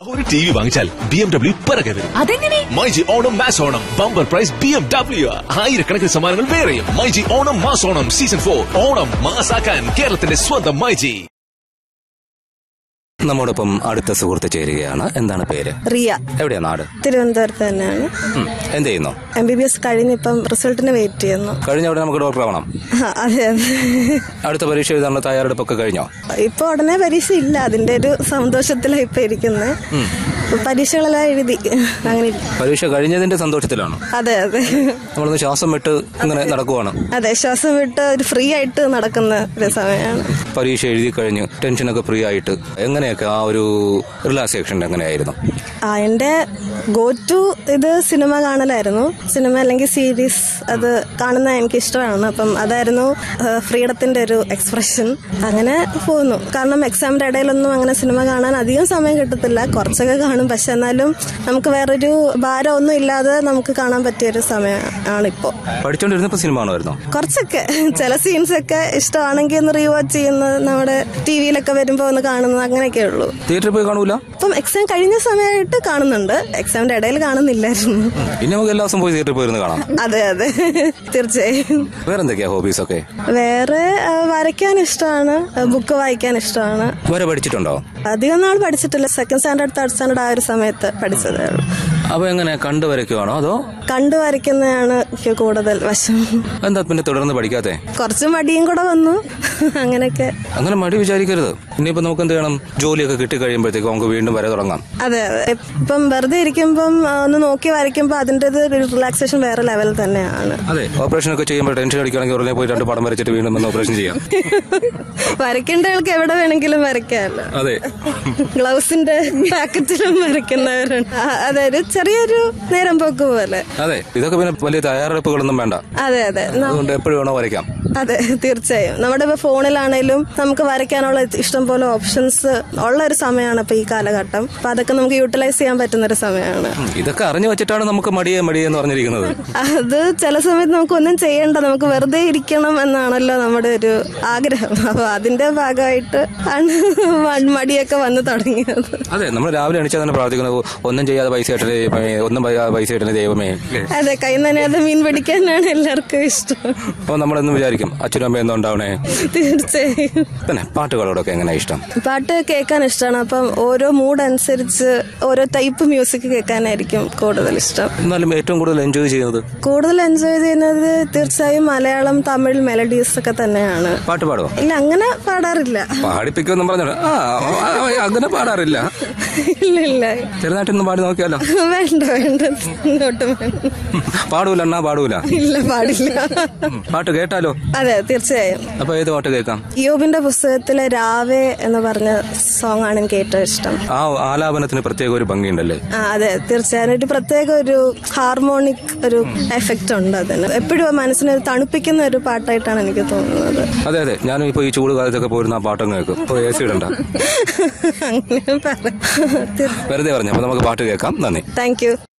ഒരു T V വാങ്ങിച്ചാൽ B M W പിറകെ വരും അതെങ്ങനെ myG Onam mass Onam bumper prize B M W ആയിരക്കണക്കിന് സമ്മാനങ്ങൾ വേറെയും myG Onam mass Onam season for Onam മാസാക്കാൻ കേരളത്തിന്റെ സ്വന്തം മൈജി നമ്മോടൊപ്പം അടുത്ത സുഹൃത്ത് ചേരുകയാണ് എന്താണ് പേര് റിയ എവിടെയാ നാട് തിരുവനന്തപുരത്ത് തന്നെയാണ് ഉം. എന്ത് ചെയ്യുന്നു എം ബി ബി എസ് കഴിഞ്ഞിപ്പം റിസൾട്ടിന് വെയിറ്റ് ചെയ്യുന്നു കഴിഞ്ഞ അവിടെ നമുക്ക് ഡോക്ടർ ആവണം ആ, അതെ അതെ അടുത്ത പരീക്ഷ എഴുതാനുള്ള തയ്യാറെടുപ്പൊക്കെ കഴിഞ്ഞോ ഇപ്പൊ ഉടനെ പരീക്ഷ ഇല്ല അതിന്റെ ഒരു സന്തോഷത്തിലാണ് ഇപ്പൊ ഇരിക്കുന്നത് പരീക്ഷകളെല്ലാം എഴുതി അങ്ങനെ ഇരിക്കും. പരീക്ഷ കഴിഞ്ഞതിന്റെ സന്തോഷത്തിലാണ് അതെ അതെ നമ്മളൊന്ന് ശ്വാസം വിട്ട് ഇങ്ങനെ നടക്കുവാണ് അതെ ശ്വാസം വിട്ട് ഒരു ഫ്രീ ആയിട്ട് നടക്കുന്ന ഒരു സമയമാണ് പരീക്ഷ എഴുതി കഴിഞ്ഞ് ടെൻഷനൊക്കെ ഫ്രീ ആയിട്ട് എങ്ങനെയൊക്കെ ആ ഒരു റിലാക്സേഷൻ എങ്ങനെയായിരുന്നു ആ എന്റെ ഗോ ടു ഇത് സിനിമ കാണലായിരുന്നു സിനിമ അല്ലെങ്കിൽ സീരീസ് അത് കാണുന്ന എനിക്ക് ഇഷ്ടമാണ് അപ്പം അതായിരുന്നു ഫ്രീഡത്തിന്റെ ഒരു എക്സ്പ്രഷൻ അങ്ങനെ പോകുന്നു കാരണം എക്സാമിന്റെ ഇടയിലൊന്നും അങ്ങനെ സിനിമ കാണാൻ അധികം സമയം കിട്ടത്തില്ല കുറച്ചൊക്കെ കാണും പക്ഷെ എന്നാലും നമുക്ക് വേറൊരു ഭാരം ഒന്നും ഇല്ലാതെ നമുക്ക് കാണാൻ പറ്റിയ ഒരു സമയം ആണിപ്പോ പഠിച്ചോണ്ടിരുന്നപ്പോ സിനിമ കാണുമായിരുന്നോ കുറച്ചൊക്കെ ചില സീൻസ് ഒക്കെ ഇഷ്ടമാണെങ്കിൽ ഒന്ന് റീവാച്ച് ചെയ്യുന്നത് നമ്മുടെ ടി വിയിലൊക്കെ വരുമ്പോൾ ഒന്ന് കാണുന്നത് അങ്ങനെയൊക്കെ ഉള്ളൂ തിയേറ്ററിൽ പോയി കാണൂല ഇപ്പം എക്സാം കഴിഞ്ഞ സമയമായിട്ട് കാണുന്നുണ്ട് എക്സാമിന്റെ ഇടയിൽ കാണുന്നില്ലായിരുന്നു പിന്നെ നമുക്ക് എല്ലാ ദിവസവും പോയി തിയേറ്ററിൽ പോയിരുന്ന് കാണാം അതെ അതെ തീർച്ചയായും വേറെന്തൊക്കെയാ ഹോബീസ് ഒക്കെ വേറെ ആ, വരയ്ക്കാൻ ഇഷ്ടമാണ് ബുക്ക് വായിക്കാൻ ഇഷ്ടമാണ് വരെ പഠിച്ചിട്ടുണ്ടോ അധികം നാൾ പഠിച്ചിട്ടില്ല സെക്കൻഡ് സ്റ്റാൻഡേർഡ് തേർഡ് സ്റ്റാൻഡേർഡ് ആ ഒരു സമയത്ത് പഠിച്ചതേ ഉള്ളൂ അപ്പൊ എങ്ങനെ കണ്ടു വരയ്ക്കുവാണോ അതോ കണ്ടു വരയ്ക്കുന്നതാണ് എനിക്ക് കൂടുതൽ വശം എന്താ പിന്നെ തുടർന്ന് പഠിക്കാത്തെ കുറച്ച് മടിയും കൂടെ വന്നു അങ്ങനെയൊക്കെ അങ്ങനെ മടി വിചാരിക്കരുത് ഇനിയിപ്പോ നമുക്ക് എന്ത് ചെയ്യണം ജോലിയൊക്കെ കിട്ടി കഴിയുമ്പോഴത്തേക്ക് നമുക്ക് വീണ്ടും വരെ തുടങ്ങാം അതെ അതെ ഇപ്പം വെറുതെ ഇരിക്കുമ്പം ആ, ഒന്ന് നോക്കി വരയ്ക്കുമ്പോൾ അതിൻ്റെ ഒരു റിലാക്സേഷൻ വേറെ ലെവൽ തന്നെയാണ് അതെ ഓപ്പറേഷൻ ഒക്കെ ചെയ്യുമ്പോൾ ടെൻഷൻ അടിക്കുകയാണെങ്കിൽ ഉടനെ പോയി രണ്ട് പടം വരച്ചിട്ട് വീണ്ടും വന്ന് ഓപ്പറേഷൻ ചെയ്യാം വരയ്ക്കേണ്ട ആൾക്ക് എവിടെ വേണമെങ്കിലും വരയ്ക്കാമല്ലോ അതെ ഗ്ലൗസിന്റെ പാക്കറ്റിലും വരയ്ക്കുന്നവരുണ്ട് ആ, അതെ ഒരു ചെറിയൊരു നേരം പോക്ക് പോലെ അതെ ഇതൊക്കെ പിന്നെ വലിയ തയ്യാറെടുപ്പുകളൊന്നും വേണ്ട അതെ അതെ ന- അതുകൊണ്ട് എപ്പോഴും വേണോ വരയ്ക്കാം അതെ തീർച്ചയായും നമ്മുടെ ഇപ്പൊ ഫോണിലാണേലും നമുക്ക് വരയ്ക്കാനുള്ള ഇഷ്ടം പോലെ ഓപ്ഷൻസ് ഉള്ള ഒരു സമയമാണ് ഇപ്പൊ ഈ കാലഘട്ടം അപ്പൊ അതൊക്കെ നമുക്ക് യൂട്ടിലൈസ് ചെയ്യാൻ പറ്റുന്ന ഒരു സമയമാണ് ഉം, ഇതൊക്കെ അറിഞ്ഞു വെച്ചിട്ടാണ് നമുക്ക് മടിയെ മടിയെ എന്ന് പറഞ്ഞിരിക്കുന്നത് അത് ചില സമയത്ത് നമുക്ക് ഒന്നും ചെയ്യണ്ട നമുക്ക് വെറുതെ ഇരിക്കണം എന്നാണല്ലോ നമ്മുടെ ഒരു ആഗ്രഹം അപ്പൊ അതിന്റെ ഭാഗമായിട്ട് ആണ് മ- മടിയൊക്കെ വന്നു തുടങ്ങിയത് അതെ നമ്മൾ രാവിലെ എണീച്ചാൽ തന്നെ പ്രാർത്ഥിക്കുന്നത് ഒന്നും ചെയ്യാതെ പൈസ ഇട്ടേ ദൈവമേ ഒന്നും ചെയ്യാതെ പൈസ ഇട്ടേ ദൈവമേ അല്ലേ? അതെ കൈ നനയാതെ മീൻ പിടിക്കാനാണ് എല്ലാവർക്കും ഇഷ്ടം അപ്പൊ നമ്മളെന്ന് വിചാരിക്കും അച്ഛനും അമ്മയും ഒന്നും ഉണ്ടാവണേ തീർച്ചയായും പിന്നെ പാട്ടുകളോടൊക്കെ എങ്ങനെയാ ഇഷ്ടം പാട്ട് കേൾക്കാൻ ഇഷ്ടമാണ് അപ്പം ഓരോ മൂഡ് അനുസരിച്ച് ഓരോ ടൈപ്പ് മ്യൂസിക് കേൾക്കാനായിരിക്കും കൂടുതൽ ഇഷ്ടം എന്നാലും ഏറ്റവും കൂടുതൽ എൻജോയ് ചെയ്യുന്നത് കൂടുതൽ എൻജോയ് ചെയ്യുന്നത് തീർച്ചയായും മലയാളം തമിഴ് മെലഡീസ് ഒക്കെ തന്നെയാണ് പാട്ട് പാടുവോ ഇല്ല അങ്ങനെ പാടാറില്ല പാടിപ്പിക്കുമെന്നും പറഞ്ഞു ആ ആ, അങ്ങനെ പാടാറില്ല ഇല്ല ഇല്ല ചെറുതായിട്ടൊന്ന് പാടി നോക്കിയാലോ വേണ്ട വേണ്ട ഇങ്ങോട്ടും വേണ്ട പാടൂല എന്നാ പാടൂല ഇല്ല പാടില്ല പാട്ട് കേട്ടാലോ അതെ തീർച്ചയായും അപ്പൊ ഏത് പാട്ട് കേൾക്കാം യോബിന്റെ പുസ്തകത്തിലെ രാവേ എന്ന് പറഞ്ഞ സോങ് ആണ് എനിക്ക് ഏറ്റവും ഇഷ്ടം ആ ആലാപനത്തിന് പ്രത്യേക ഒരു ഭംഗിയുണ്ടല്ലേ ആ അതെ തീർച്ചയായും ഒരു പ്രത്യേക ഒരു ഹാർമോണിക് ഒരു എഫക്റ്റ് ഉണ്ട് അതിന് എപ്പോഴും മനസ്സിനെ ഒരു തണുപ്പിക്കുന്ന ഒരു പാട്ടായിട്ടാണ് എനിക്ക് തോന്നുന്നത് അതെ അതെ ഞാനും ഇപ്പൊ ഈ ചൂട് കാലത്തൊക്കെ പോയിരുന്ന ആ പാട്ടങ്ങ് കേൾക്കും ഇപ്പൊ എ സി ഇടണ്ട അങ്ങനെ പറയാം വെറുതെ പറഞ്ഞു അപ്പൊ നമുക്ക് പാട്ട് കേൾക്കാം നന്ദി താങ്ക് യു